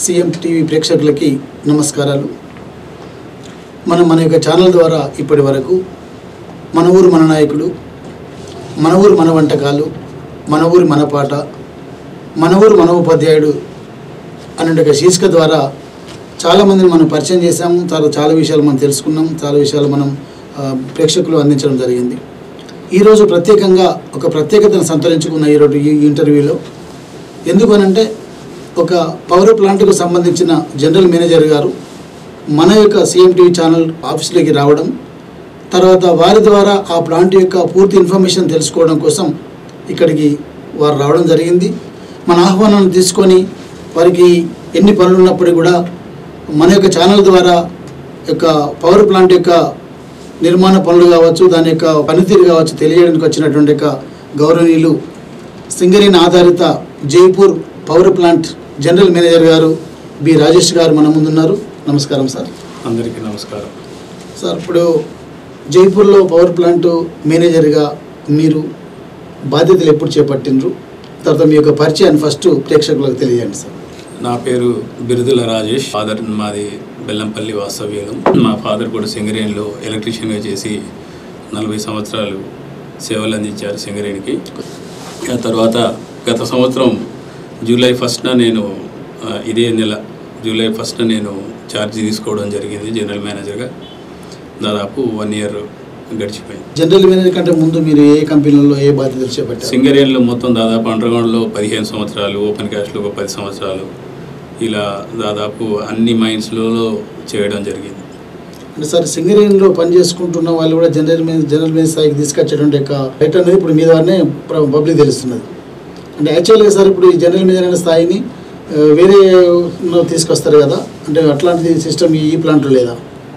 CM TV ప్రేక్షకులకి నమస్కారాలు మనం మన యొక్క ఛానల్ ద్వారా ఇప్పటి వరకు మన ఊరు మన నాయకుడు మన ఊరు మన వంటకాలు మన ఊరు మన పాట మన ఊరు మన ఉపాధ్యాయుడు అనే ఒక శీర్షిక ద్వారా చాలామందిని మనం పరిచయం చేశాము చాలా చాలా విషయాలు మనం తెలుసుకున్నాం చాలా విషయాలు మనం ఆ, ప్రేక్షకులు అందించడం జరిగింది ఈరోజు ప్రత్యేకంగా ఒక ప్రత్యేకతను సంతరించుకున్న ఈరోజు ఈ ఇంటర్వ్యూలో ఎందుకనంటే ఒక పవర్ ప్లాంట్కు సంబంధించిన జనరల్ మేనేజర్ గారు మన యొక్క సీఎం టీవీ ఛానల్ ఆఫీస్లోకి రావడం తర్వాత వారి ద్వారా ఆ ప్లాంట్ యొక్క పూర్తి ఇన్ఫర్మేషన్ తెలుసుకోవడం కోసం ఇక్కడికి వారు రావడం జరిగింది మన ఆహ్వానాన్ని తీసుకొని వారికి ఎన్ని పనులు ఉన్నప్పటికీ కూడా మన యొక్క ఛానల్ ద్వారా యొక్క పవర్ ప్లాంట్ యొక్క నిర్మాణ పనులు కావచ్చు దాని యొక్క పనితీరు కావచ్చు తెలియడానికి వచ్చినటువంటి యొక్క గౌరవనీయులు సింగరేణి ఆధారిత Jaipur power plant general manager గారు బి రాజేష్ గారు మన ముందున్నారు నమస్కారం సార్ అందరికీ నమస్కారం సార్ ఇప్పుడు జైపూర్లో పవర్ ప్లాంట్ మేనేజర్గా మీరు బాధ్యతలు ఎప్పుడు చేపట్టినరు తర్వాత మీ యొక్క పరిచయాన్ని ఫస్ట్ ప్రేక్షకులకు తెలియజేయండి సార్ నా పేరు బిరుదుల రాజేష్ ఫాదర్ మాది బెల్లంపల్లి వాస్తవ్యులు మా ఫాదర్ కూడా సింగరేణిలో ఎలక్ట్రీషియన్గా చేసి నలభై సంవత్సరాలు సేవలు అందించారు సింగరేణికి ఆ తర్వాత గత సంవత్సరం జూలై ఫస్ట్న నేను ఆ, ఇదే నెల జూలై ఫస్ట్న నేను ఛార్జ్ తీసుకోవడం జరిగింది జనరల్ మేనేజర్గా దాదాపు వన్ ఇయర్ గడిచిపోయింది జనరల్ మేనేజర్ కంటే ముందు మీరు ఏ కంపెనీలలో ఏ బాధ్యతలు చేపట్టారు సింగరేణిలో మొత్తం దాదాపు అండర్గ్రౌండ్లో పదిహేను సంవత్సరాలు ఓపెన్ క్యాస్ట్లో ఒక పది సంవత్సరాలు ఇలా దాదాపు అన్ని మైన్స్లో చేయడం జరిగింది అంటే సార్ సింగరేణిలో పని చేసుకుంటున్న వాళ్ళు కూడా జనరల్ మేనేజర్ జనరల్ మేనేజర్ స్థాయికి తీసుకొచ్చేటువంటి యొక్క రైట్ అనేది ఇప్పుడు మీ ద్వారానే ప్ర- పబ్లిక్ తెలుస్తున్నది అంటే యాక్చువల్గా సార్ ఇప్పుడు ఈ జనరల్ మేనేజర్ అనే స్థాయిని ఆ, వేరే లో తీసుకొస్తారు కదా అంటే అట్లాంటి సిస్టమ్ ఈ ప్లాంట్లో లేదా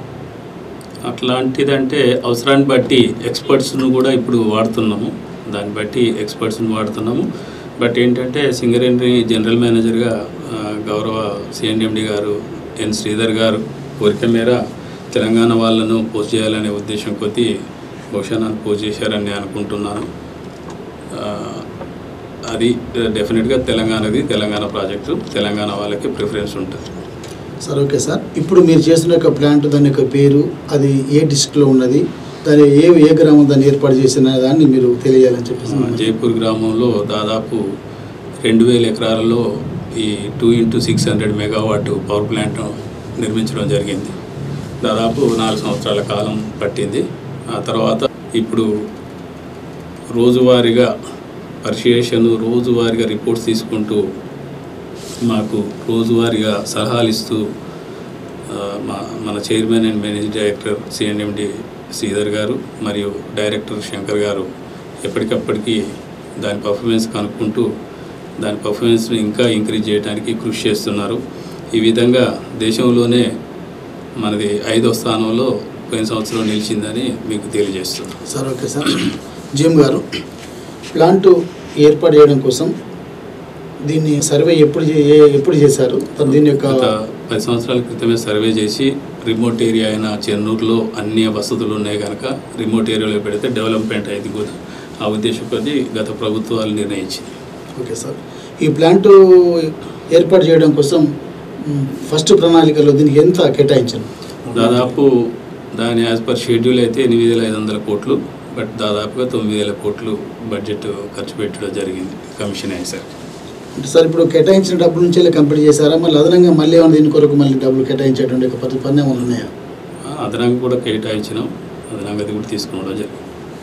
అట్లాంటిదంటే అవసరాన్ని బట్టి ఎక్స్పర్ట్స్ను కూడా ఇప్పుడు వాడుతున్నాము దాన్ని బట్టి ఎక్స్పర్ట్స్ని వాడుతున్నాము బట్ ఏంటంటే సింగరేణి జనరల్ మేనేజర్గా ఆ, గౌరవ సిఎన్ఎండి గారు ఎన్ శ్రీధర్ గారు కోరిక మేర తెలంగాణ వాళ్ళను పోస్ట్ చేయాలనే ఉద్దేశం కొద్దీ బహుశా నన్ను పోస్ట్ చేశారని నేను అనుకుంటున్నాను ఆ, అది డెఫినెట్గా తెలంగాణది తెలంగాణ ప్రాజెక్టు తెలంగాణ వాళ్ళకి ప్రిఫరెన్స్ ఉంటుంది సార్ ఓకే సార్ ఇప్పుడు మీరు చేస్తున్న యొక్క ప్లాంట్ దాని యొక్క పేరు అది ఏ డిస్ట్రిక్ట్లో ఉన్నది దాని ఏ ఏ గ్రామం దాన్ని ఏర్పాటు చేసిన దాన్ని మీరు తెలియాలని చెప్పేసి ఆ, జైపూర్ గ్రామంలో దాదాపు రెండు వేల ఎకరాలలో ఈ two into six hundred megawatt power plant నిర్మించడం జరిగింది దాదాపు నాలుగు సంవత్సరాల కాలం పట్టింది ఆ తర్వాత ఇప్పుడు రోజువారీగా పరిశీలన రోజువారీగా రిపోర్ట్స్ తీసుకుంటూ మాకు రోజువారీగా సలహాలు ఇస్తూ ఆ, మా మన chairman and managing director C and MD Sridhar గారు మరియు డైరెక్టర్ శంకర్ గారు ఎప్పటికప్పటికి దాని పర్ఫార్మెన్స్ కనుక్కుంటూ దాని పర్ఫార్మెన్స్ని ఇంకా ఇంక్రీజ్ చేయడానికి కృషి చేస్తున్నారు ఈ విధంగా దేశంలోనే మనది ఐదో స్థానంలో పోయిన సంవత్సరం నిలిచిందని మీకు తెలియజేస్తున్నాను సార్ ఓకే సార్ జిమ్ గారు ప్లాంట్ ఏర్పాటు చేయడం కోసం దీన్ని సర్వే ఎప్పుడు చే- ఏ- ఎప్పుడు చేశారు తర్వాత దీని యొక్క గత పది సంవత్సరాల క్రితమే సర్వే చేసి రిమోట్ ఏరియా అయిన చెన్నూరులో అన్ని వసతులు ఉన్నాయి కనుక రిమోట్ ఏరియాలో పెడితే డెవలప్మెంట్ అయింది కూడా ఆ ఉద్దేశం కొద్దీ గత ప్రభుత్వాలు నిర్ణయించింది ఓకే సార్ ఈ ప్లాంట్ ఏర్పాటు చేయడం కోసం మ్, ఫస్ట్ ప్రణాళికలో దీనికి ఎంత కేటాయించారు దాదాపు దాని యాజ్ పర్ షెడ్యూల్ అయితే ఎనిమిది వేల ఐదు వందల కోట్లు బట్ దాదాపుగా తొమ్మిది వేల కోట్లు బడ్జెట్ ఖర్చు పెట్టడం జరిగింది కమిషన్ అయ్యేసరికి అంటే సార్ ఇప్పుడు కేటాయించిన డబ్బుల నుంచి కంప్లీట్ చేశారా మళ్ళీ అదనంగా మళ్ళీ ఏమైనా దీని కొరకు మళ్ళీ డబ్బులు కేటాయించేటువంటి ఒక పది పని ఏమైనా ఉన్నాయా ఆ, అదనంగా కూడా కేటాయించినాం అదనంగా అది కూడా తీసుకోవడం జరిగింది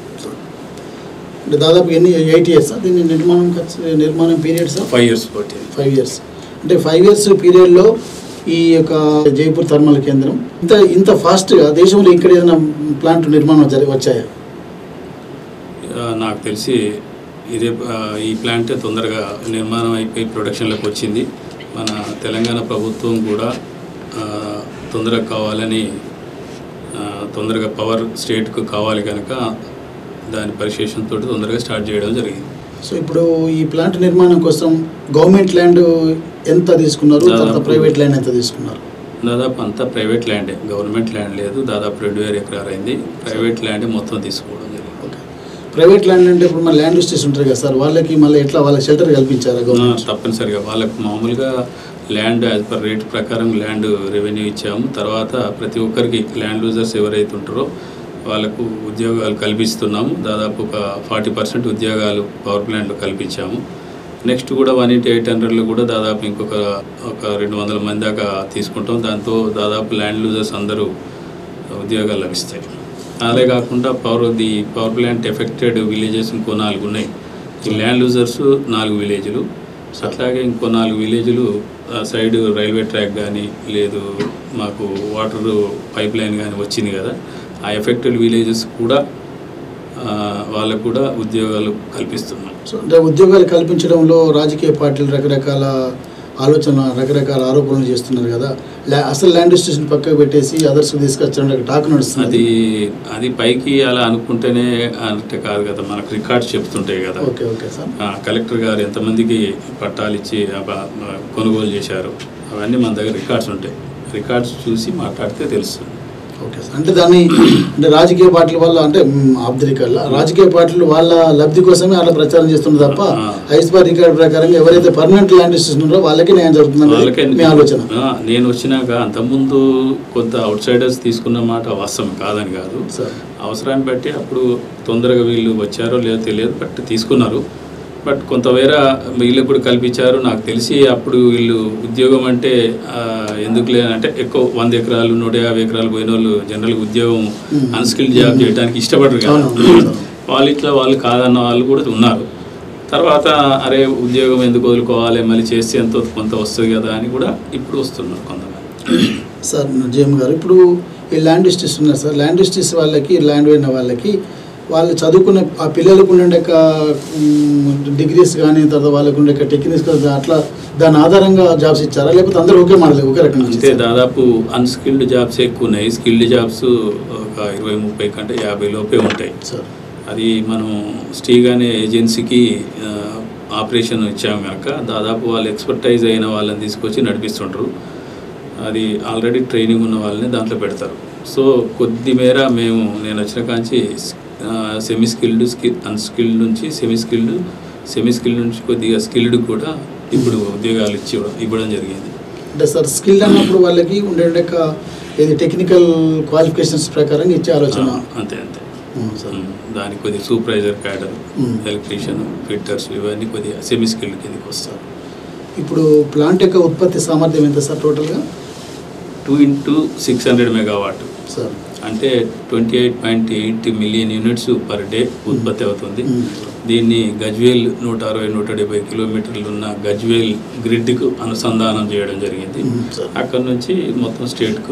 అంటే దాదాపు ఎన్ని ఎయిట్ ఇయర్స్ దీని నిర్మాణం ఖర్చు నిర్మాణం పీరియడ్స్ ఫైవ్ ఇయర్స్ పట్టింది ఫైవ్ ఇయర్స్ అంటే ఫైవ్ ఇయర్స్ పీరియడ్లో ఈ యొక్క జైపూర్ థర్మల్ కేంద్రం ఇంత ఇంత ఫాస్ట్గా దేశంలో ఇక్కడ ఏదైనా ప్లాంట్ నిర్మాణం జరి వచ్చాయా ఆ, నాకు తెలిసి ఇదే ఆ, ఈ ప్లాంట్ తొందరగా నిర్మాణం అయిపోయి ప్రొడక్షన్లోకి వచ్చింది మన తెలంగాణ ప్రభుత్వం కూడా ఆ, తొందరగా కావాలని ఆ, తొందరగా పవర్ స్టేట్కు కావాలి కనుక దాని పరిశేషంతో తొందరగా స్టార్ట్ చేయడం జరిగింది సో ఇప్పుడు ఈ ప్లాంట్ నిర్మాణం కోసం గవర్నమెంట్ ల్యాండ్ ఎంత తీసుకున్నారు తర్వాత దాదాపు- ప్రైవేట్ ల్యాండ్ ఎంత తీసుకున్నారు దాదాపు అంతా ప్రైవేట్ ల్యాండే గవర్నమెంట్ ల్యాండ్ లేదు దాదాపు రెండు వేల ఎకరాలు అయింది ప్రైవేట్ ల్యాండే మొత్తం తీసుకోవడం జరిగింది ఓకే ప్రైవేట్ ల్యాండ్ అంటే ఇప్పుడు మన ల్యాండ్ యూస్టేస్ ఉంటారు కదా సార్ వాళ్ళకి మళ్ళీ ఎట్లా వాళ్ళకి షెల్టర్ కల్పించారా ఆ, గవర్నమెంట్ తప్పనిసరిగా వాళ్ళకు మామూలుగా ల్యాండ్ యాజ్ పర్ రేట్ ప్రకారం ల్యాండ్ రెవెన్యూ ఇచ్చాము తర్వాత ప్రతి ఒక్కరికి ల్యాండ్ లూజర్స్ ఎవరైతే ఉంటారో వాళ్ళకు ఉద్యోగాలు కల్పిస్తున్నాము దాదాపు ఒక ఫార్టీ పర్సెంట్ ఉద్యోగాలు పవర్ ప్లాంట్లో కల్పించాము నెక్స్ట్ కూడా వన్ ఇంటి ఎయిట్ హండ్రెడ్లో కూడా దాదాపు ఇంకొక ఒక రెండు వందల మంది దాకా తీసుకుంటాం దాంతో దాదాపు ల్యాండ్ లూజర్స్ అందరూ ఉద్యోగాలు లభిస్తాయి అదే కాకుండా power the power plant affected villages ఇంకో నాలుగు ఉన్నాయి ఈ ల్యాండ్ లూజర్స్ నాలుగు విలేజ్లు అట్లాగే ఇంకో నాలుగు విలేజ్లు ఆ సైడ్ రైల్వే ట్రాక్ కానీ లేదు మాకు వాటర్ పైప్ లైన్ కానీ వచ్చింది కదా ఆ ఎఫెక్టెడ్ విలేజెస్ కూడా ఆ, వాళ్ళకు కూడా ఉద్యోగాలు కల్పిస్తున్నాం సో అంటే ఉద్యోగాలు కల్పించడంలో రాజకీయ పార్టీలు రకరకాల ఆలోచన రకరకాల ఆరోపణలు చేస్తున్నారు కదా ల్యా- అసలు ల్యాండ్ స్టేషన్ పక్కకు పెట్టేసి అదర్స్ తీసుకొచ్చడం టాక్ నడుస్తుంది అది అది పైకి అలా అనుకుంటేనే అంటే కాదు కదా మనకు రికార్డ్స్ చెప్తుంటాయి కదా ఓకే ఓకే సార్ ఆ, కలెక్టర్ గారు ఎంతమందికి పట్టాలు ఇచ్చి ఆ బ- ఆ, కొనుగోలు చేశారు అవన్నీ మన దగ్గర రికార్డ్స్ ఉంటాయి రికార్డ్స్ చూసి మాట్లాడితే తెలుస్తుంది ఓకే సార్ అంటే దాన్ని అంటే రాజకీయ పార్టీల వల్ల అంటే ఆబ్దరికల్లా రాజకీయ పార్టీలు వాళ్ళ లబ్ధి కోసమే అలా ప్రచారం చేస్తున్నారు తప్ప ఆ. ఐస్బార్ రికార్డ్ ప్రకారం ఎవరైతే పర్మనెంట్ ల్యాండ్ స్టేషన్ ఉన్నారో వాళ్ళకి న్యాయం వాళ్ళకే జరుగుతుందని మీ ఆలోచన ఆ, నేను వచ్చినాక అంతకుముందు కొంత అవుట్ సైడర్స్ తీసుకున్న మాట వాస్తవం కాదని కాదు సార్ అవసరాన్ని బట్టి అప్పుడు తొందరగా వీళ్ళు వచ్చారో లేదో తెలియదు బట్ తీసుకున్నారు బట్ కొంత వేరే వీళ్ళకి కూడా కల్పించారు నాకు తెలిసి అప్పుడు వీళ్ళు ఉద్యోగం అంటే ఆ, ఎందుకు లేదంటే ఎక్కువ వంద ఎకరాలు నూట యాభై ఎకరాలు పోయిన వాళ్ళు జనరల్గా ఉద్యోగం Hmm. అన్స్కిల్డ్ జాబ్ చేయడానికి ఇష్టపడరు కదా అవును, అవును. వాళ్ళు ఇట్లా వాళ్ళు కాదన్న వాళ్ళు కూడా ఉన్నారు తర్వాత అరే ఉద్యోగం ఎందుకు వదులుకోవాలి మళ్ళీ చేస్తే ఎంతో కొంత వస్తుంది కదా అని కూడా ఇప్పుడు వస్తున్నారు కొంతమంది సార్ జేఎం గారు ఇప్పుడు ఈ ల్యాండ్ డిస్ట్రిక్ట్స్ ఉన్నారు సార్ ల్యాండ్ డిస్ట్రిక్ట్స్ వాళ్ళకి ల్యాండ్ పోయిన వాళ్ళకి వాళ్ళు చదువుకున్న ఆ పిల్లలకు ఉండే డిగ్రీస్ కానీ తర్వాత వాళ్ళకు ఉండే టెక్నిక్స్ కానీ అట్లా దాని ఆధారంగా జాబ్స్ ఇచ్చారా లేకపోతే అందరూ ఒకే మోడల్ ఒకే రకంగా అంటే ఇచ్చారా? దాదాపు అన్స్కిల్డ్ జాబ్స్ ఎక్కువ ఉన్నాయి స్కిల్డ్ జాబ్స్ ఒక ఇరవై ముప్పై కంటే యాభై లోపే ఉంటాయి సార్ అది మనం స్టీగ్ అనే ఏజెన్సీకి ఆ, ఆపరేషన్ ఇచ్చాము కనుక దాదాపు వాళ్ళు ఎక్స్పర్టైజ్ అయిన వాళ్ళని తీసుకొచ్చి నడిపిస్తుంటారు అది ఆల్రెడీ ట్రైనింగ్ ఉన్న వాళ్ళని దాంట్లో పెడతారు సో కొద్ది మేర మేము నేను వచ్చిన కాంచి సెమీ స్కిల్డ్ స్కిల్ అన్స్కిల్డ్ నుంచి సెమీ స్కిల్డ్ సెమీ స్కిల్డ్ నుంచి కొద్దిగా స్కిల్డ్ కూడా ఇప్పుడు ఉద్యోగాలు ఇచ్చి ఇవ్వడం జరిగింది అంటే సార్ స్కిల్ అన్నప్పుడు వాళ్ళకి ఉండే ఇది టెక్నికల్ క్వాలిఫికేషన్స్ ప్రకారం ఇచ్చే ఆలోచన ఆ, అంతే అంతే ఉమ్, సార్ ఉమ్, దానికి కొద్ది supervisor cadre um. Electrician fitters ఇవన్నీ కొద్దిగా సెమీ స్కిల్డ్ కిందకి వస్తారు ఇప్పుడు ప్లాంట్ యొక్క ఉత్పత్తి సామర్థ్యం ఎంత సార్ టోటల్గా two into six hundred megawatt sir అంటే twenty eight point eight million units per day ఉత్పత్తి అవుతుంది ఉమ్. దీన్ని గజ్వేల్ నూట అరవై నూట డెబ్బై కిలోమీటర్లు ఉన్న గజ్వేల్ గ్రిడ్కు అనుసంధానం చేయడం జరిగింది ఉమ్, సార్. అక్కడ నుంచి మొత్తం స్టేట్కు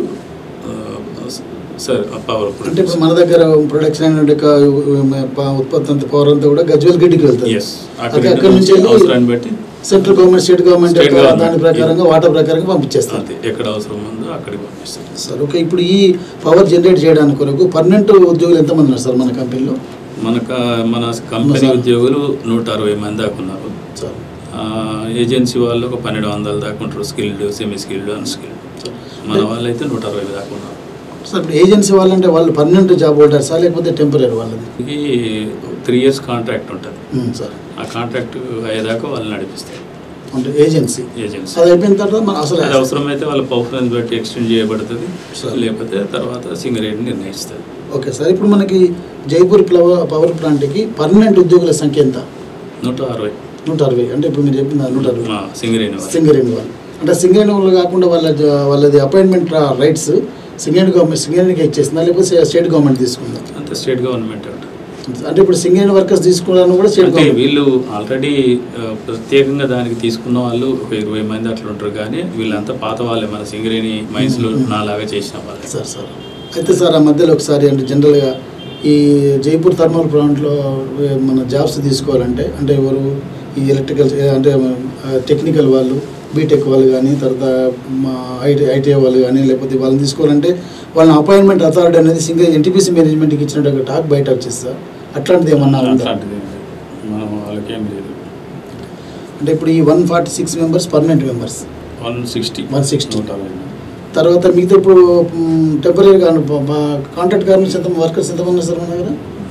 సార్ పవర్ అంటే ఇప్పుడు మన దగ్గర ప్రొడక్షన్ అయిన యొక్క ఉత్పత్తి అంతా పవర్ అంతా కూడా గజ్వేల్ గిడ్డికి వెళ్తుంది ఎస్ అక్కడ అక్కడ నుంచి వెళ్ళి అవసరాన్ని బట్టి central government state government State యొక్క government. దాని ప్రకారంగా వాటర్ ప్రకారంగా పంపించేస్తారు అంతే ఎక్కడ అవసరం ఉందో అక్కడికి పంపిస్తాం సార్ ఓకే ఇప్పుడు ఈ పవర్ జనరేట్ చేయడానికి కొరకు పర్మనెంట్ ఉద్యోగులు ఎంతమంది ఉన్నారు సార్ మన కంపెనీలో మనక మన కంపెనీ సార్. ఉద్యోగులు నూట అరవై మంది దాకా ఉన్నారు సార్ ఆ, ఏజెన్సీ వాళ్ళు ఒక పన్నెండు వందల దాకా ఉంటారు స్కిల్డ్ సెమీ స్కిల్డ్ అన్స్కిల్డ్ మన వాళ్ళు అయితే నూట అరవై దాకా ఉన్నారు సార్ ఇప్పుడు ఏజెన్సీ వాళ్ళంటే వాళ్ళు పర్మనెంట్ జాబ్ హోల్డర్ సార్ లేకపోతే టెంపరీ వాళ్ళది ఇది త్రీ ఇయర్స్ కాంట్రాక్ట్ ఉంటుంది ఉమ్, సార్ ఆ కాంట్రాక్ట్ అయ్యేదాకా వాళ్ళు నడిపిస్తారు అంటే ఏజెన్సీ ఏజెన్సీ అది అయిపోయిన తర్వాత మన అసలు అది అవసరమైతే వాళ్ళ పర్ఫార్మెన్స్ బట్టి ఎక్స్టెండ్ చేయబడుతుంది సార్. లేకపోతే తర్వాత సింగరేట్ నిర్ణయిస్తుంది ఓకే సార్ ఇప్పుడు మనకి జైపూర్ ప్లవ- పవర్ ప్లాంట్కి పర్మనెంట్ ఉద్యోగుల సంఖ్య ఎంత నూట అరవై నూట అరవై అంటే ఇప్పుడు మీరు చెప్పింది నూట అరవై మా సింగరేణి వాళ్ళు సింగరేణి వాళ్ళు అంటే సింగరేణి వాళ్ళు కాకుండా వాళ్ళ జ- వాళ్ళది అపాయింట్మెంట్ రైట్స్ సింగరేణి గవర్నమెంట్ సింగరేణికి ఇచ్చేసిందా లేకపోతే స్టేట్ గవర్నమెంట్ తీసుకుందా అంతే స్టేట్ గవర్నమెంట్ ఉంటుంది అంటే ఇప్పుడు సింగరేణి వర్కర్స్ తీసుకోవడానికి కూడా స్టేట్ అంటే గవర్నమెంట్ వీళ్ళు ఆల్రెడీ ఆ, ప్రత్యేకంగా దానికి తీసుకున్న వాళ్ళు ఒక ఇరవై మంది అట్లా ఉంటారు కానీ వీళ్ళంతా పాత వాళ్ళే మన సింగరేణి మైన్స్ లో నాలాగా చేసిన వాళ్ళే సార్ సార్ అయితే సార్ ఆ మధ్యలో ఒకసారి అంటే జనరల్గా ఈ జైపూర్ థర్మల్ ప్లాంట్లో ఏ, మన జాబ్స్ తీసుకోవాలంటే అంటే ఎవరు ఈ ఎలక్ట్రికల్ అంటే టెక్నికల్ వాళ్ళు బీటెక్ వాళ్ళు కానీ తర్వాత మా ఐటీ ఐటీఐ వాళ్ళు కానీ లేకపోతే వాళ్ళని తీసుకోవాలంటే వాళ్ళ అపాయింట్మెంట్ అథారిటీ అనేది సింగిల్ ఎన్టీపీసీ మేనేజ్మెంట్కి ఇచ్చినట్టు ఒక టాక్ బయట వచ్చేది సార్ అట్లాంటిది ఏమన్నా ఉందా అట్లాంటిది ఏం లేదు. మనం వాళ్ళకేం లేదు అంటే ఇప్పుడు ఈ one forty six members permanent members one sixty 160. నూట అరవై మంది. తర్వాత మిగతా ఇప్పుడు టెంపరీగా కాంట్రాక్ట్ గార్మెంట్స్ ఎంత వర్కర్స్ ఎంతమంది ఉన్నారు సార్ మన దగ్గర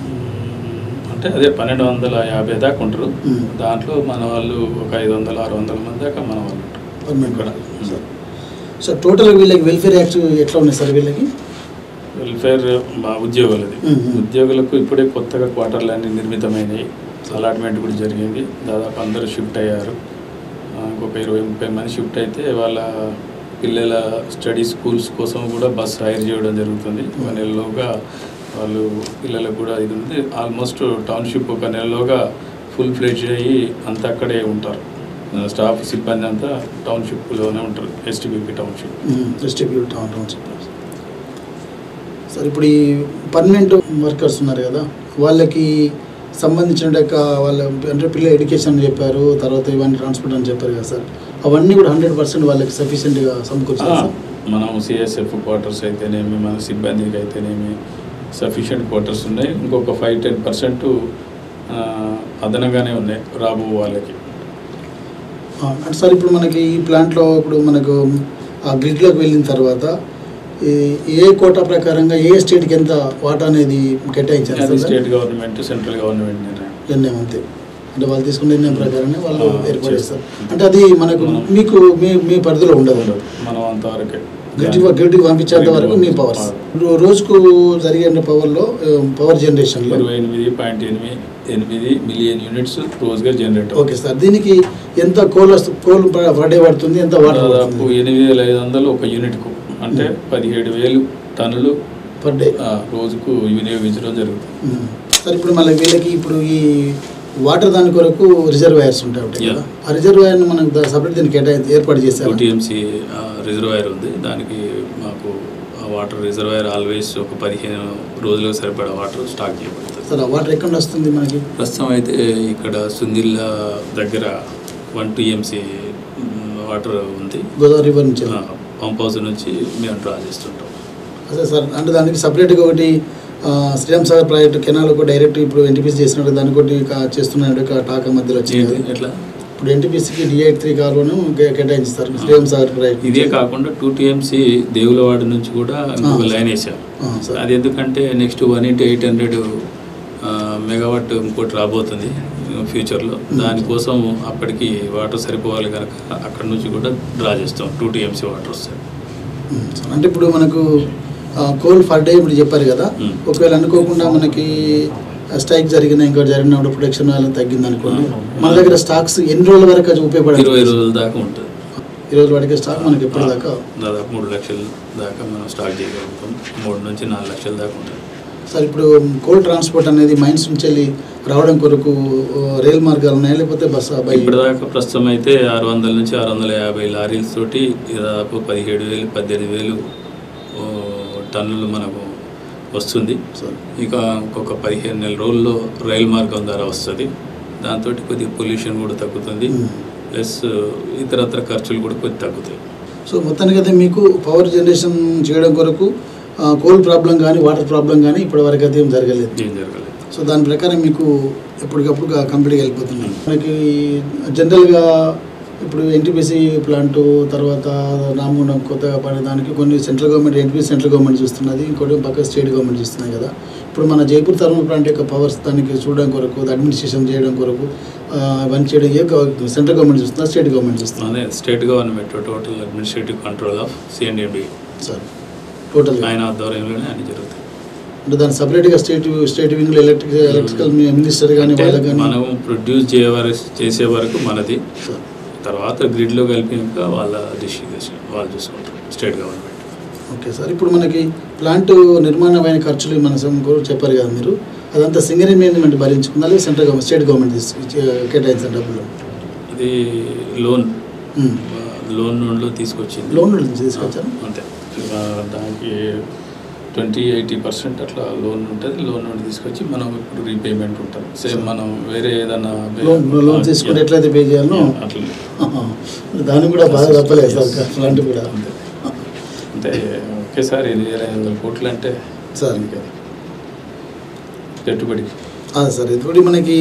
అంటే అదే పన్నెండు వందల యాభై దాకా ఉంటారు మ్మ్. దాంట్లో మన వాళ్ళు ఒక ఐదు వందల ఆరు వందల మంది దాకా మన వాళ్ళు ఉంటారు పర్మనెంట్ ఇక్కడ సార్ సార్ టోటల్ వీళ్ళకి వెల్ఫేర్ యాక్ట్ ఎట్లా ఉన్నాయి సార్ వీళ్ళకి వెల్ఫేర్ మా ఉద్యోగులది మ్మ్. ఉద్యోగులకు ఇప్పుడే కొత్తగా క్వార్టర్లు అన్ని నిర్మితమైనవి అలాట్మెంట్ కూడా జరిగింది దాదాపు అందరూ షిఫ్ట్ అయ్యారు ఆ, ఇంకొక ఇరవై ముప్పై మంది షిఫ్ట్ అయితే వాళ్ళ పిల్లల స్టడీ స్కూల్స్ కోసం కూడా బస్ హైర్ చేయడం జరుగుతుంది ఒక నెలలోగా వాళ్ళు పిల్లలకు కూడా ఇది ఉంది ఆల్మోస్ట్ టౌన్షిప్ ఒక నెలలోగా ఫుల్ ఫ్లెడ్జ్ అయ్యి అంతా అక్కడే ఉంటారు ఆ, స్టాఫ్ సిబ్బంది అంతా టౌన్షిప్లోనే ఉంటారు STBP township distribute town town చెప్పారు సార్ ఇప్పుడు ఈ పర్మనెంట్ వర్కర్స్ ఉన్నారు కదా వాళ్ళకి సంబంధించిన యొక్క వాళ్ళ అంటే పిల్లల ఎడ్యుకేషన్ చెప్పారు తర్వాత ఇవన్నీ ట్రాన్స్పోర్ట్ అని చెప్పారు కదా సార్ అవన్నీ కూడా హండ్రెడ్ పర్సెంట్ వాళ్ళకి సఫిషియెంట్గా సమకూర్చారు సార్ మనం సిఎస్ఎఫ్ క్వార్టర్స్ అయితేనేమి మన సిబ్బందికి అయితేనేమి సఫిషియెంట్ క్వార్టర్స్ ఉన్నాయి ఇంకొక ఫైవ్ టెన్ పర్సెంట్ అదనంగానే ఉన్నాయి రాబో వాళ్ళకి ఆ, అంటే సార్ ఇప్పుడు మనకి ఈ ప్లాంట్లో ఇప్పుడు మనకు ఆ గ్రిడ్లోకి వెళ్ళిన తర్వాత ఈ- ఏ కోటా ప్రకారంగా ఏ స్టేట్కి ఎంత వాటా అనేది కేటాయించారు అది sir state government central government నిర్ణయం నిర్ణయం అంతే అంటే వాళ్ళు తీసుకున్న నిర్ణయం ప్రకారమే వాళ్ళు ఆ, ఏర్పాటు చేస్తారు చేస్తారు. అంటే అది మనకు మనం- మీకు మీ మీ పరిధిలో ఉండదు ఉండదు మనం అంతవరకే గ్రిడ్ గ్రిడ్కి పంపించేంత వరకు మీ పవర్స్ రోజుకు జరిగే పవర్లో పవర్ జనరేషన్లో ఇరవై ఎనిమిది పాయింట్ ఎనిమిది ఎనిమిది మిలియన్ యూనిట్స్ రోజుగా జనరేట్ ఓకే సార్ దీనికి ఎంత కోల్ వస్తు- కోల్ పర్ డే పడుతుంది ఎంత వాటర్ దాదాపు ఎనిమిది వేల ఐదు వందలు ఒక యూనిట్కు అంటే పదిహేడు వేలు టన్నులు పర్ డే ఆ, రోజుకు వినియోగించడం జరుగుతుంది ఉమ్. సార్ ఇప్పుడు మళ్ళీ వీళ్ళకి ఇప్పుడు ఈ వాటర్ దాని కొరకు రిజర్వాయర్స్ ఉంటాయి ఉంటాయి కదా Yeah. ఆ రిజర్వాయర్ని మనం సపరేట్ దీనికి కేటాయి ఏర్పాటు చేశారు టీఎంసీ రిజర్వాయర్ ఉంది దానికి మాకు ఆ వాటర్ రిజర్వాయర్ ఆల్వేస్ ఒక పదిహేను రోజులకు సరిపడా వాటర్ స్టాక్ చేయబడుతుంది సార్ ఆ వాటర్ ఎక్కడ నుండి వస్తుంది మనకి ప్రస్తుతం అయితే ఇక్కడ సుందిల్ల దగ్గర వన్ టీఎంసీ వాటర్ ఉంది గోదావరి రివర్ నుంచి ఆ, పంప్ హౌస్ నుంచి మేము డ్రా చేస్తుంటాం అదే సార్ అంటే దానికి సపరేట్గా ఒకటి ఆ, శ్రీరామ్ సాగర్ ప్రాజెక్ట్ కెనాల్ ఒక డైరెక్ట్ ఇప్పుడు ఎన్టీపీసీ చేసినట్టు దానికి ఒకటి కా- చేస్తున్నట్టు ఒక టాక్ మధ్యలో వచ్చింది ఏంటి ఎట్లా ఇప్పుడు ఎన్టీపీసీకి డి ఎయిట్ త్రీ కాలువను కే- కేటాయించారు శ్రీరామ్ సాగర్ ప్రాజెక్ట్ ఇదే కాకుండా టూ టీఎంసీ దేవులవాడ నుంచి కూడా ఇంకొక ఆ, లైన్ వేసాం ఆ, సార్ అది ఎందుకంటే next one into eight hundred megawatt ఇంకోటి రాబోతుంది ఫ్యూచర్లో దానికోసం అప్పటికి వాటర్ సరిపోవాలి కనుక అక్కడ నుంచి కూడా డ్రా చేస్తాం టూ టీఎంసీ వాటర్ వస్తాయి ఉమ్, సార్. అంటే ఇప్పుడు మనకు కోల్ ఫర్ డే ఇప్పుడు చెప్పారు కదా ఉమ్. ఒకవేళ అనుకోకుండా మనకి స్ట్రైక్ జరిగిన ఇంకోటి జరిగినప్పుడు ప్రొడక్షన్ వాళ్ళు తగ్గింది అనుకోండి ఆ. మన దగ్గర స్టాక్స్ ఎన్ని రోజుల వరకు అది ఉపయోగపడాలి ఇరవై రోజుల దాకా ఉంటుంది ఈ రోజు వాడికి స్టాక్ మనకి ఎప్పుడు దాకా దాదాపు మూడు లక్షల దాకా మనం స్టాక్ చేయగలుగుతాం మూడు నుంచి నాలుగు లక్షల దాకా ఉంటుంది సార్ ఇప్పుడు కోల్ ట్రాన్స్పోర్ట్ అనేది మైన్స్ నుంచి వెళ్ళి రావడం కొరకు ఆ, రైల్ మార్గాలు ఉన్నాయా లేకపోతే బస్ బై ఇప్పటిదాకా ప్రస్తుతం అయితే ఆరు వందల నుంచి ఆరు వందల యాభై లారీల తోటి దాదాపు పదిహేడు వేలు పద్దెనిమిది వేలు ఓ, టన్నులు మనకు వస్తుంది సార్ ఇక ఇంకొక పదిహేను నెలల రోజుల్లో రైలు మార్గం ద్వారా వస్తుంది దాంతో కొద్దిగా పొల్యూషన్ కూడా తగ్గుతుంది మ్మ్. ప్లస్ ఇతరత్ర ఖర్చులు కూడా కొద్ది తగ్గుతాయి సో మొత్తానికి అయితే మీకు పవర్ జనరేషన్ చేయడం కొరకు ఆ, కోల్ ప్రాబ్లం కానీ వాటర్ ప్రాబ్లం కానీ ఇప్పటి వరకు అయితే ఏం జరగలేదు ఏం జరగలేదు సో దాని ప్రకారం మీకు ఎప్పటికప్పుడు కంప్లీట్గా వెళ్ళిపోతున్నాయి మనకి జనరల్గా ఇప్పుడు ఎన్టీపీసీ ప్లాంట్ తర్వాత రామగుండం కొత్తగా పడేదానికి కొన్ని central government NTP central government చూస్తున్నది ఇంకోటి పక్క స్టేట్ గవర్నమెంట్ చూస్తున్నాయి కదా ఇప్పుడు మన జైపూర్ థర్మల్ ప్లాంట్ యొక్క పవర్స్ దానికి చూడడం కొరకు అడ్మినిస్ట్రేషన్ చేయడం కొరకు ఆ, ఇవన్నీ చేయడం ఏ గవ- సెంట్రల్ గవర్నమెంట్ చూస్తుందా స్టేట్ గవర్నమెంట్ చూస్తుందా అదే state government total administrative control of CMD MD sir total ఆయన ఆధ్వర్యంలోనే అన్ని జరుగుతాయి అంటే దాని సపరేట్గా స్టేట్ స్టేట్ వింగ్లో ఎలక్ట్రిక్ ఎలక్ట్రికల్ మినిస్టర్ కానీ అంటే వాళ్ళకి కానీ మనం ప్రొడ్యూస్ చేయ చేసే వరకు మనది సార్ తర్వాత గ్రిడ్లో కలిపినాక వాళ్ళ డిస్ట్రిబ్యూషన్ వాళ్ళు చూసుకుంటారు స్టేట్ గవర్నమెంట్ ఓకే సార్ ఇప్పుడు మనకి ప్లాంట్ నిర్మాణమైన ఖర్చులు మన సం- కూడా చెప్పారు కదా మీరు అదంతా సింగరీ మేనేజ్మెంట్ భరించుకుందా లేదా సెంట్రల్ గవర్నమెంట్ స్టేట్ గవర్నమెంట్ తీసు- ఇచ్చే- కేటాయించిన డబ్బులు అది లోన్ ఉమ్. లోన్ నుండి తీసుకొచ్చింది లోన్ నుంచి తీసుకొచ్చారు అంతే ఆ, దానికి ట్వంటీ ఎయిటీ పర్సెంట్ అట్లా లోన్ ఉంటుంది లోన్ నుండి తీసుకొచ్చి మనం ఇప్పుడు రీపేమెంట్ ఉంటుంది సేమ్ మనం వేరే ఏదన్నా లోన్ లోన్ తీసుకుని ఎట్లయితే పే చేయాలో అట్లా ఆహా. దానికి కూడా బాగా తప్పలేదు సార్ ప్లాంట్ కూడా అంతే అంటే ఒకేసారి ఇది ఇరవై వందల కోట్లు అంటే సార్ ఇంకా పెట్టుబడి అదే సార్ ఇప్పుడు మనకి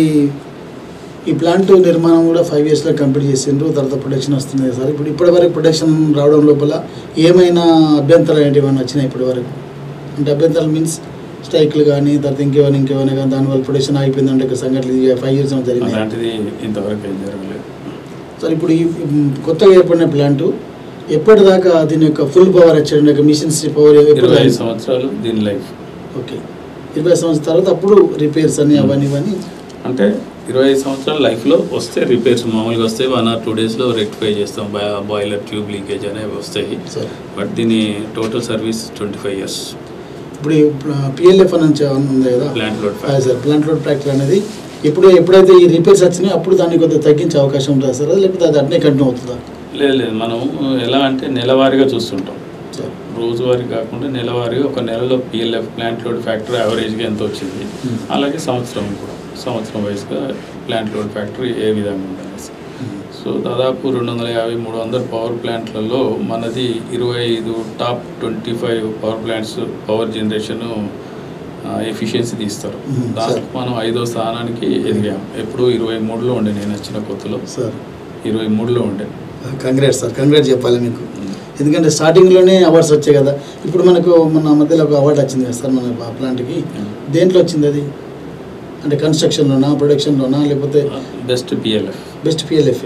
ఈ ప్లాంట్ నిర్మాణం కూడా ఫైవ్ ఇయర్స్లో కంప్లీట్ చేసిండ్రు తర్వాత ప్రొడక్షన్ వస్తుంది సార్ ఇప్పుడు ఇప్పటి వరకు ప్రొడక్షన్ రావడం లోపల ఏమైనా అభ్యంతరాలు ఏంటి ఏమైనా వచ్చినాయి ఇప్పటి వరకు అంటే అభ్యంతరాలు మీన్స్ స్ట్రైక్లు కానీ తర్వాత ఇంకేమైనా ఇంకేమైనా కానీ దానివల్ల ప్రొడక్షన్ ఆగిపోయిందంటే ఒక సంఘటనలు ఫైవ్ ఇయర్స్ జరిగింది అలాంటిది ఇంతవరకు ఏం జరగలేదు సార్ ఇప్పుడు ఈ మ్, కొత్తగా ఏర్పడిన ప్లాంట్ ఎప్పటిదాకా దీని యొక్క ఫుల్ పవర్ వచ్చేయండి యొక్క మిషన్స్ పవర్ ఇరవై ఐదు సంవత్సరాలు దీని లైఫ్ ఓకే ఇరవై సంవత్సరాల తర్వాత అప్పుడు రిపేర్స్ అని అవన్నీ ఇవన్నీ అంటే ఇరవై ఐదు సంవత్సరాల లైఫ్లో వస్తే రిపేర్స్ మామూలుగా వస్తాయి వన్ ఆర్ టూ డేస్లో రెక్టిఫై చేస్తాం బాయిలర్ ట్యూబ్ లీకేజ్ అనేవి వస్తాయి సార్ బట్ దీని total service twenty five years ఇప్పుడు పిఎల్ఎఫ్ అని చ- ఉంది కదా ప్లాంట్ లోడ్ అదే సార్ ప్లాంట్ లోడ్ ఫ్యాక్టరీ అనేది ఇప్పుడు ఎప్పుడైతే ఈ రిపేర్స్ వచ్చినాయో అప్పుడు దాన్ని కొద్దిగా తగ్గించే అవకాశం ఉంటుంది సార్ లేకపోతే అది అట్నే కంటిన్యూ అవుతుందా లేదు లేదు మనం ఎలా అంటే నెలవారీగా చూస్తుంటాం సార్ రోజువారీ కాకుండా నెలవారీగా ఒక నెలలో పిఎల్ఎఫ్ ప్లాంట్ లోడ్ ఫ్యాక్టరీ యావరేజ్గా ఎంత వచ్చింది Hmm. అలాగే సంవత్సరం కూడా సంవత్సరం వైస్గా ప్లాంట్ లోడ్ ఫ్యాక్టరీ ఏ విధంగా ఉంటుంది సో దాదాపు రెండు వందల యాభై మూడు వందల పవర్ ప్లాంట్లలో మనది ఇరవై ఐదు top twenty five power plants power generation efficiency తీస్తారు Mhm, దాంట్లో sir. మనం ఐదో స్థానానికి ఎదిగాం ఎప్పుడు ఇరవై మూడులో ఉండే నేను వచ్చిన కొత్తలో సార్ ఇరవై మూడులో ఉండే కంగ్రాట్స్ సార్ కంగ్రాట్స్ చెప్పాలి మీకు ఎందుకంటే స్టార్టింగ్లోనే అవార్డ్స్ వచ్చాయి కదా ఇప్పుడు మనకు మన మధ్యలో ఒక అవార్డు వచ్చింది కదా సార్ మన ప్లాంట్కి దేంట్లో వచ్చింది అది అంటే కన్స్ట్రక్షన్లోనా ప్రొడక్షన్లోనా లేకపోతే బెస్ట్ పిఎల్ఎఫ్ బెస్ట్ పిఎల్ఎఫ్ఏ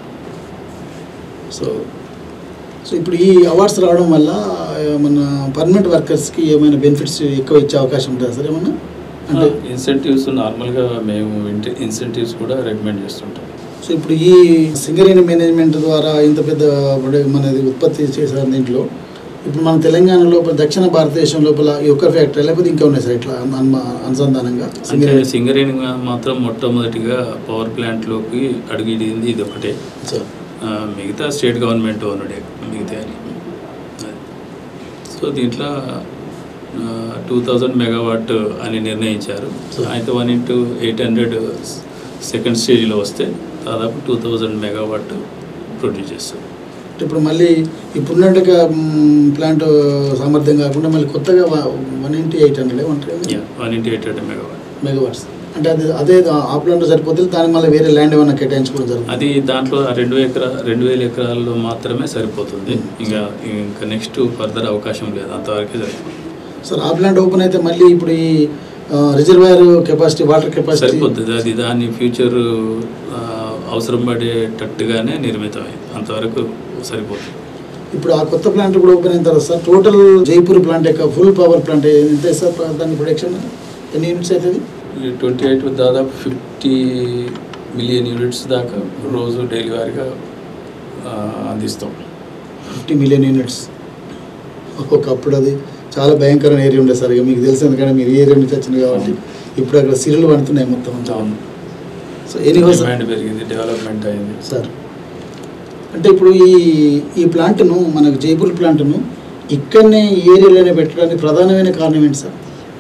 సో సో ఇప్పుడు ఈ అవార్డ్స్ రావడం వల్ల ఆ, మన పర్మనెంట్ వర్కర్స్కి ఏమైనా బెనిఫిట్స్ ఎక్కువ ఇచ్చే అవకాశం ఉంటుందా సార్ ఏమన్నా అంటే ఇన్సెంటివ్స్ నార్మల్గా మేము ఇన్సెంటివ్స్ కూడా రికమెండ్ చేస్తుంటాం సో ఇప్పుడు ఈ సింగరేణి మేనేజ్మెంట్ ద్వారా ఇంత పెద్ద ప్రొడక్ట్ మనది ఉత్పత్తి చేశారు దీంట్లో ఇప్పుడు మన తెలంగాణ లోపల దక్షిణ భారతదేశం లోపల ఈ ఒక్క ఫ్యాక్టరీ లేకపోతే ఇంకా ఉన్నాయి సార్ ఇట్లా అను- అను- అనుసంధానంగా అంటే సింగరేణి సింగరేణి మాత్రం మొట్టమొదటిగా పవర్ ప్లాంట్లోకి అడుగుడింది ఇది ఒకటే సార్ ఆ, మిగతా స్టేట్ గవర్నమెంట్ ఓనుడే మిగతా అని అది. సో దీంట్లో టూ థౌజండ్ మెగావాట్ అని నిర్ణయించారు Sure. అయితే one into eight hundred second స్టేజ్లో వస్తే దాదాపు టూ థౌజండ్ మెగావాట్ ప్రొడ్యూస్ చేస్తారు అంటే ఇప్పుడు మళ్ళీ ఇప్పుడున్నట్టుగా ప్లాంట్ సామర్థ్యం కాకుండా మళ్ళీ కొత్తగా వన్ ఇంటూ ఎయిట్ హండ్రెడ్ ఉంటుంది one into eight hundred megawatt megawatts అంటే అది అదే ఆ ప్లాంట్ సరిపోతే దానికి మళ్ళీ వేరే ల్యాండ్ ఏమైనా కేటాయించుకోవడం జరుగుతుంది అది దాంట్లో ఆ రెండు ఎకరా రెండు వేల ఎకరాల్లో మాత్రమే సరిపోతుంది Hmm. ఇంకా ఇంకా నెక్స్ట్ ఫర్దర్ అవకాశం లేదు అంతవరకే సరిపోతుంది సార్ ఆ ప్లాంట్ ఓపెన్ అయితే మళ్ళీ ఇప్పుడు ఈ రిజర్వాయర్ కెపాసిటీ వాటర్ కెపాసిటీ సరిపోతుంది అది దాని ఫ్యూచర్ అవసరం పడేటట్టుగానే నిర్మితమైంది అంతవరకు సరిపోతుంది ఇప్పుడు ఆ కొత్త ప్లాంట్ కూడా ఓపెన్ అయిన తర్వాత సార్ టోటల్ జైపూర్ ప్లాంట్ యొక్క ఫుల్ పవర్ ప్లాంట్ ఎంత సార్ దాని ప్రొడక్షన్ ఎన్ని యూనిట్స్ అవుతుంది ట్వంటీ ఎయిట్ దాదాపు ఫిఫ్టీ మిలియన్ యూనిట్స్ దాకా రోజు డైలీ వారీగా ఆ, అందిస్తాం ఫిఫ్టీ మిలియన్ యూనిట్స్ ఒక్కొక్కప్పుడు అది చాలా భయంకరమైన ఏరియా ఉండే సార్ ఇక మీకు తెలిసి ఎందుకంటే మీరు ఈ ఏరియా నుంచి వచ్చింది కాబట్టి ఇప్పుడు అక్కడ సిరులు పడుతున్నాయి మొత్తం అంతా అవును. సో ఎనీహో సార్ డిమాండ్ పెరిగింది డెవలప్మెంట్ అయింది సార్ అంటే ఇప్పుడు ఈ ఈ ప్లాంట్ను మనకు జైపూర్ ప్లాంట్ను ఇక్కడనే ఈ ఏరియాలోనే పెట్టడానికి ప్రధానమైన కారణం ఏంటి సార్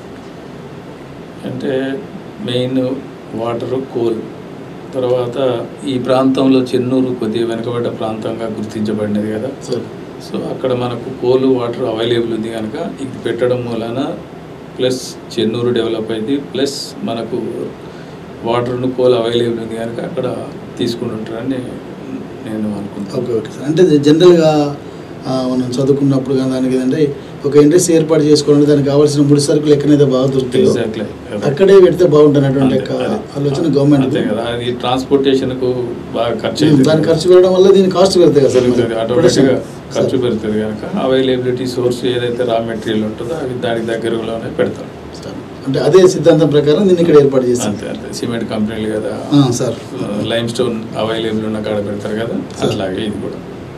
అంటే మెయిన్ వాటర్ కోల్ తర్వాత ఈ ప్రాంతంలో చెన్నూరు కొద్దిగా వెనుకబడ్డ ప్రాంతంగా గుర్తించబడినది కదా సార్ సో అక్కడ మనకు కోల్ వాటర్ అవైలబుల్ ఉంది కనుక ఇది పెట్టడం మూలన ప్లస్ చెన్నూరు డెవలప్ అయింది ప్లస్ మనకు వాటర్ను కోల్ అవైలబుల్ ఉంది కనుక అక్కడ తీసుకుంటుంటారని నేను అనుకుంటాను ఓకే ఓకే సార్ అంటే జనరల్గా ఆ, మనం చదువుకున్నప్పుడు కానీ దానికి ఏంటంటే ఒక ఇండస్ట్రీ ఏర్పాటు చేసుకోవాలంటే దానికి కావాల్సిన ముడి సరుకులు ఎక్కడైతే బాగా దొరుకుతాయో ఎగ్జాక్ట్లీ అక్కడే పెడితే బాగుంటున్నటువంటి యొక్క ఆలోచన గవర్నమెంట్ అంతే కదా అది ట్రాన్స్పోర్టేషన్కు బాగా ఖర్చు దాని అవుతుంది ఖర్చు పెరగడం వల్ల దీని కాస్ట్ పెరుగుతాయి కదా సార్ పెరుగుతుంది మరి. ఆటోమేటిక్గా Production. ఖర్చు సార్. పెరుగుతుంది కనుక అవైలబిలిటీ సోర్స్ ఏదైతే రా మెటీరియల్ ఉంటుందో అవి దానికి దగ్గరలోనే పెడతాం సార్. అంటే అదే సిద్ధాంతం ప్రకారం దీన్ని ఇక్కడ ఏర్పాటు చేస్తాం అంతే అంతే సిమెంట్ కంపెనీలు కదా ఆ, సార్ లైమ్ స్టోన్ అవైలబుల్ ఉన్న కాడ పెడతారు కదా సార్. అట్లాగే ఇది కూడా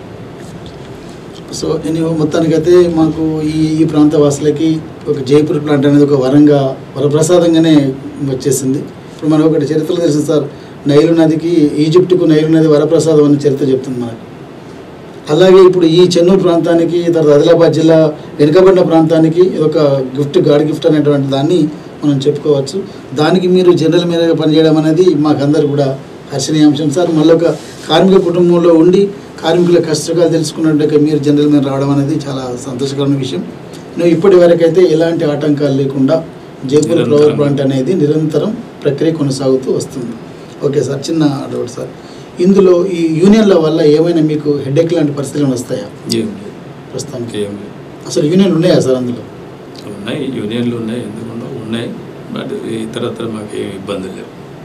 సో ఎనీహో మొత్తానికైతే మాకు ఈ ఈ ప్రాంత వాసులకి ఒక జైపూర్ ప్లాంట్ అనేది ఒక వరంగా వరప్రసాదంగానే వచ్చేసింది ఇప్పుడు మనకు ఒకటి చరిత్రలో తెలుసు సార్ నైలు నదికి ఈజిప్టుకు నైలు నది వరప్రసాదం అని చరిత్ర చెప్తుంది మనకు అలాగే ఇప్పుడు ఈ చెన్నూరు ప్రాంతానికి తర్వాత ఆదిలాబాద్ జిల్లా వెనుకబడిన ప్రాంతానికి ఇదొక గిఫ్ట్ గాడ్ గిఫ్ట్ అనేటువంటి దాన్ని మనం చెప్పుకోవచ్చు దానికి మీరు జనరల్ మేనేజర్గా పనిచేయడం అనేది మాకందరు కూడా హర్షణీయాంశం సార్ మళ్ళీ ఒక కార్మిక కుటుంబంలో ఉండి కార్మికుల కష్టకాలు తెలుసుకున్నట్టుగా మీరు జనరల్ మేనేజర్ రావడం అనేది చాలా సంతోషకరమైన విషయం నువ్వు ఇప్పటి వరకైతే ఎలాంటి ఆటంకాలు లేకుండా జైపూర్ నిరంతరం. ఫ్లవర్ ప్లాంట్ అనేది నిరంతరం ప్రక్రియ కొనసాగుతూ వస్తుంది ఓకే సార్ చిన్న డౌట్ సార్ ఇందులో ఈ యూనియన్ల వల్ల ఏమైనా మీకు హెడేక్ లాంటి పరిస్థితులు వస్తాయా ఏం లేదు ప్రస్తుతానికి ఏం లేదు అసలు యూనియన్ ఉన్నాయా సార్ అందులో ఉన్నాయి యూనియన్లు ఉన్నాయి ఎందుకు ఉండవు? ఉన్నాయి బట్ ఇతరత్ర మాకు ఏం ఇబ్బంది లేవు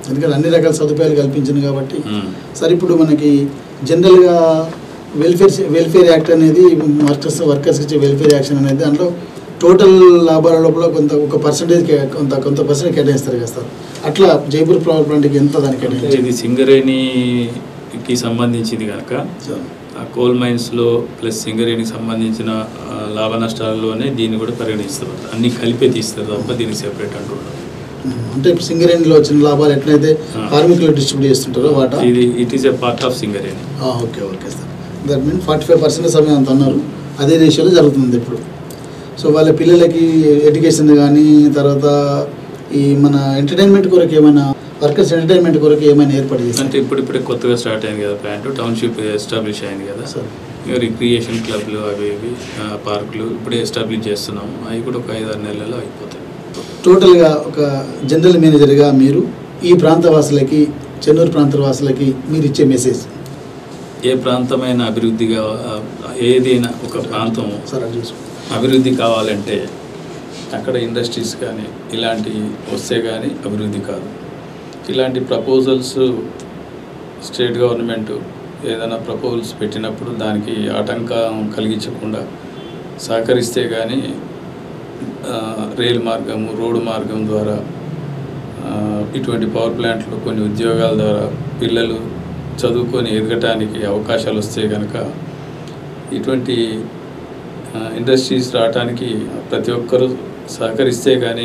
ఎందుకంటే అన్ని రకాల సదుపాయాలు కల్పించింది కాబట్టి మ్మ్. సార్ ఇప్పుడు మనకి జనరల్గా వెల్ఫేర్ వెల్ఫేర్ యాక్ట్ అనేది వర్కర్స్ వర్కర్స్కి ఇచ్చే వెల్ఫేర్ యాక్షన్ అనేది దాంట్లో టోటల్ లాభాల లోపల కొంత ఒక పర్సంటేజ్ కొంత కొంత పర్సెంట్ కేటాయిస్తారు కదా సార్ అట్లా జైపూర్ పవర్ ప్లాంట్కి ఎంత దానికి అంటే కేటాయించారు ఇది సింగరేణికి సంబంధించింది కనుక సార్ ఆ కోల్ మైన్స్లో ప్లస్ సింగరేణికి సంబంధించిన ఆ, లాభ నష్టాల్లోనే దీన్ని కూడా పరిగణిస్తారు అన్ని కలిపే తీస్తారు తప్ప దీనికి సెపరేట్ అంటున్నారు మ్మ్. అంటే ఇప్పుడు సింగరేణిలో వచ్చిన లాభాలు ఎట్లయితే ఆ. కార్మికులు డిస్ట్రిబ్యూట్ చేస్తుంటారో వాటా ఇది it is a part of Singareni ఆ, okay okay sir that mean forty five percent సమయం అంత అన్నారు అదే రేషియోలో జరుగుతుంది ఇప్పుడు సో వాళ్ళ పిల్లలకి ఎడ్యుకేషన్ కానీ తర్వాత ఈ మన ఎంటర్టైన్మెంట్ కొరకు ఏమైనా వర్కర్స్ ఎంటర్టైన్మెంట్ కొరకు ఏమైనా ఏర్పాటు చేస్తారు అంటే ఇప్పుడు ఇప్పుడే కొత్తగా స్టార్ట్ అయింది కదా ప్లాంట్ టౌన్షిప్ ఎస్టాబ్లిష్ అయింది కదా సార్ ఇక రిక్రియేషన్ క్లబ్లు అవి ఇవి ఆ, పార్కులు ఇప్పుడే ఎస్టాబ్లిష్ చేస్తున్నాం అవి కూడా ఒక ఐదు ఆరు నెలల్లో అయిపోతాయి టోటల్గా ఒక జనరల్ మేనేజర్గా మీరు ఈ ప్రాంత వాసులకి చెన్నూరు ప్రాంత వాసులకి మీరు ఇచ్చే మెసేజ్ ఏ ప్రాంతమైన అభివృద్ధిగా ఆ, ఏదైనా ఒక ప్రాంతం సార్ అది చూసుకో అభివృద్ధి కావాలంటే అక్కడ ఇండస్ట్రీస్ కానీ ఇలాంటివి వస్తే కానీ అభివృద్ధి కాదు ఇలాంటి ప్రపోజల్స్ స్టేట్ గవర్నమెంట్ ఏదైనా ప్రపోజల్స్ పెట్టినప్పుడు దానికి ఆటంకం కలిగించకుండా సహకరిస్తే కానీ ఆ, రైలు మార్గము రోడ్డు మార్గం ద్వారా ఆ, ఇటువంటి పవర్ ప్లాంట్లు కొన్ని ఉద్యోగాల ద్వారా పిల్లలు చదువుకొని ఎదగటానికి అవకాశాలు వస్తే కనుక ఇటువంటి ఆ, ఇండస్ట్రీస్ రావడానికి ప్రతి ఒక్కరూ సహకరిస్తే కానీ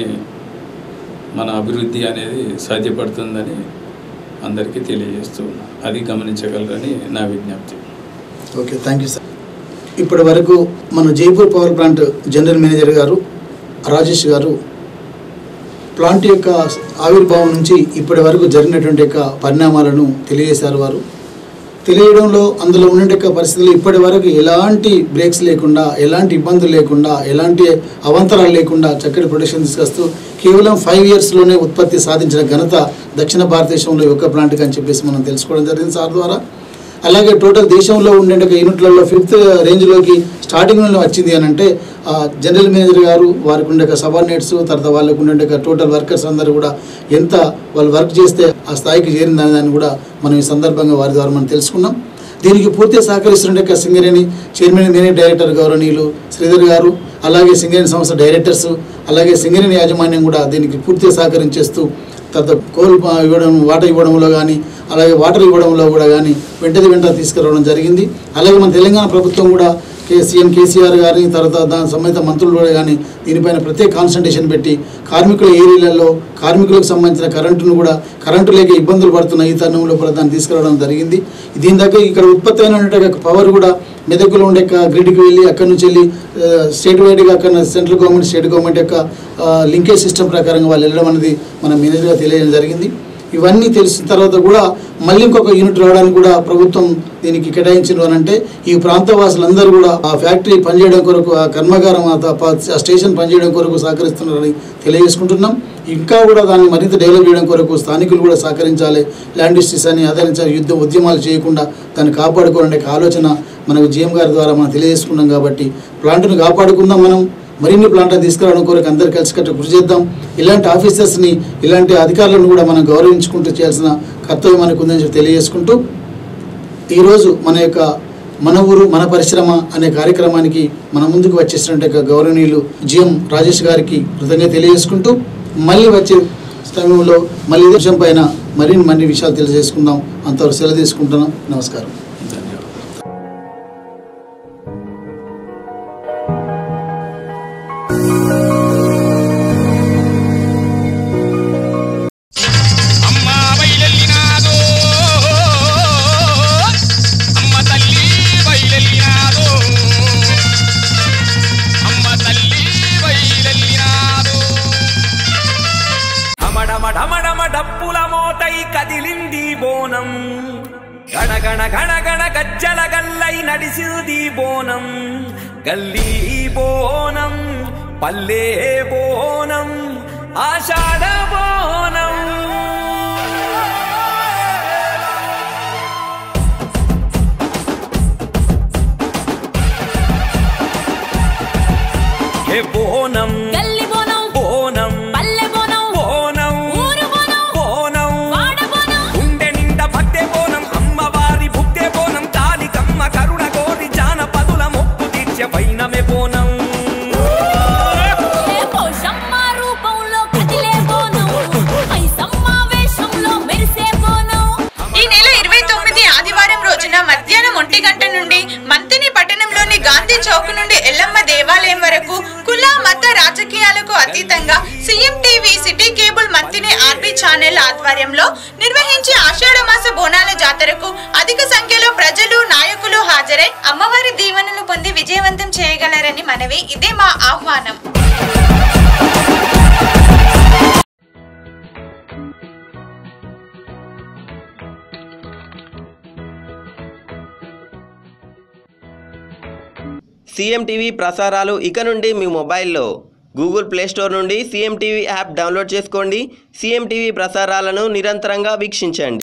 మన అభివృద్ధి అనేది సాధ్యపడుతుందని అందరికీ తెలియజేస్తూ ఉన్నా అది గమనించగలరని నా విజ్ఞప్తి ఓకే థ్యాంక్ యూ సార్ ఇప్పటి వరకు మన Jaipur power plant general manager గారు రాజేష్ గారు ప్లాంట్ యొక్క ఆవిర్భావం నుంచి ఇప్పటి వరకు జరిగినటువంటి యొక్క పరిణామాలను తెలియజేశారు వారు తెలియడంలో అందులో ఉన్న యొక్క పరిస్థితులు ఇప్పటి వరకు ఎలాంటి బ్రేక్స్ లేకుండా ఎలాంటి ఇబ్బందులు లేకుండా ఎలాంటి అవంతరాలు లేకుండా చక్కటి ప్రొడక్షన్ తీసుకొస్తూ కేవలం ఫైవ్ ఇయర్స్లోనే ఉత్పత్తి సాధించిన ఘనత దక్షిణ భారతదేశంలో ఈ ఒక్క ప్లాంట్కి అని చెప్పేసి మనం తెలుసుకోవడం జరిగింది సార్ ద్వారా అలాగే టోటల్ దేశంలో ఉండే ఒక యూనిట్లలో ఫిఫ్త్ రేంజ్లోకి స్టార్టింగ్లో వచ్చింది అని అంటే ఆ, జనరల్ మేనేజర్ గారు వారికి ఉండే సబార్డినేట్స్ తర్వాత వాళ్ళకు ఉండే టోటల్ వర్కర్స్ అందరూ కూడా ఎంత వాళ్ళు వర్క్ చేస్తే ఆ స్థాయికి చేరిందనే దాన్ని కూడా మనం ఈ సందర్భంగా వారి ద్వారా మనం తెలుసుకున్నాం దీనికి పూర్తిగా సహకరిస్తున్న యొక్క సింగరేణి చైర్మన్ మేనేజ్ డైరెక్టర్ గౌరవనీయులు శ్రీధర్ గారు అలాగే సింగరేణి సంస్థ డైరెక్టర్స్ అలాగే సింగరేణి యాజమాన్యం కూడా దీనికి పూర్తిగా సహకరించేస్తూ తర్వాత కోల్ ప- ఇవ్వడం వాటర్ ఇవ్వడంలో కానీ అలాగే వాటర్ ఇవ్వడంలో కూడా కానీ వెంటనే వెంటనే తీసుకురావడం జరిగింది అలాగే మన తెలంగాణ ప్రభుత్వం కూడా కే సీఎం కేసీఆర్ గారిని తర్వాత దాని సంబంధిత మంత్రులు కూడా కానీ దీనిపైన ప్రత్యేక కాన్సన్ట్రేషన్ పెట్టి కార్మికుల ఏరియాలలో కార్మికులకు సంబంధించిన కరెంటును కూడా కరెంటు లేక ఇబ్బందులు పడుతున్న ఈ తరుణంలో కూడా దాన్ని తీసుకురావడం జరిగింది దీని దగ్గర ఇక్కడ ఉత్పత్తి అయిన పవర్ కూడా మెదకులో ఉండే గ్రిడ్కి వెళ్ళి అక్కడి నుంచి వెళ్ళి ఆ, స్టేట్ వైడ్గా అక్కడ సెంట్రల్ గవర్నమెంట్ స్టేట్ గవర్నమెంట్ యొక్క ఆ, లింకేజ్ సిస్టమ్ ప్రకారంగా వాళ్ళు వెళ్ళడం అనేది మన మేనేజర్గా తెలియడం జరిగింది ఇవన్నీ తెలిసిన తర్వాత కూడా మళ్ళీ ఇంకొక యూనిట్ రావడానికి కూడా ప్రభుత్వం దీనికి కేటాయించిన అని అంటే ఈ ప్రాంత వాసులందరూ కూడా ఆ ఫ్యాక్టరీ పనిచేయడం కొరకు ఆ కర్మాగారం ఆ త- ఆ స్టేషన్ పనిచేయడం కొరకు సహకరిస్తున్నారని తెలియజేసుకుంటున్నాం ఇంకా కూడా దాన్ని మరింత డెవలప్ చేయడం కొరకు స్థానికులు కూడా సహకరించాలి ల్యాండ్ డిస్ట్రిక్ట్స్ అని ఆదరించాలి యుద్ధ ఉద్యమాలు చేయకుండా దాన్ని కాపాడుకోవాలనే ఒక ఆలోచన మనకు జిఎం గారి ద్వారా మనం తెలియజేసుకున్నాం కాబట్టి ప్లాంట్ను కాపాడుకుందాం మనం మరిన్ని ప్లాంట్లను తీసుకురావడం కొరకు అందరు కలిసికట్టు కృషి చేద్దాం ఇలాంటి ఆఫీసర్స్ని ఇలాంటి అధికారులను కూడా మనం గౌరవించుకుంటూ చేయాల్సిన కర్తవ్యం మనకు ఉందని చెప్పి తెలియజేసుకుంటూ ఈరోజు మన యొక్క మన ఊరు మన పరిశ్రమ అనే కార్యక్రమానికి మన ముందుకు వచ్చేసినట్టు గౌరవనీయులు జిఎం రాజేష్ గారికి కృతజ్ఞత తెలియజేసుకుంటూ మళ్ళీ వచ్చే సమయంలో మళ్ళీ ఈ విషయం పైన మరిన్ని మరిన్ని విషయాలు తెలియజేసుకుందాం అంతవరకు సెలవు తీసుకుంటున్నాం నమస్కారం ధన్యవాదాలు అమ్మ బయలెల్లినాదో అమ్మ తల్లి బయలెల్లినాదో అమ్మ తల్లి బయలెల్లినాదో ఢమఢమఢమఢమ డప్పుల మోతై కదిలింది బోనం గణగణ గణగణ గజ్జల గల్లై నడిసింది బోనం గల్లీ బోనం పల్లె బోనం ఆషాఢ బోనం ఏ బోనం గల్లి బోనం బోనం పల్లె బోనం బోనం ఊరు బోనం బోనం వాడ ఛానల్ ఆధ్వర్యంలో నిర్వహించే ఆషాఢ మాస బోనాల జాతరకు అధిక సంఖ్యలో ప్రజలు నాయకులు హాజరై అమ్మవారి దీవెనలు పొంది విజయవంతం చేయగలరని మనవి ఇదే మా ఆహ్వానం సీఎం టీవీ ప్రసారాలు ఇక నుండి మీ మొబైల్లో గూగుల్ ప్లే స్టోర్ నుండి సీఎం టీవీ యాప్ డౌన్లోడ్ చేసుకోండి సీఎం టీవీ ప్రసారాలను నిరంతరంగా వీక్షించండి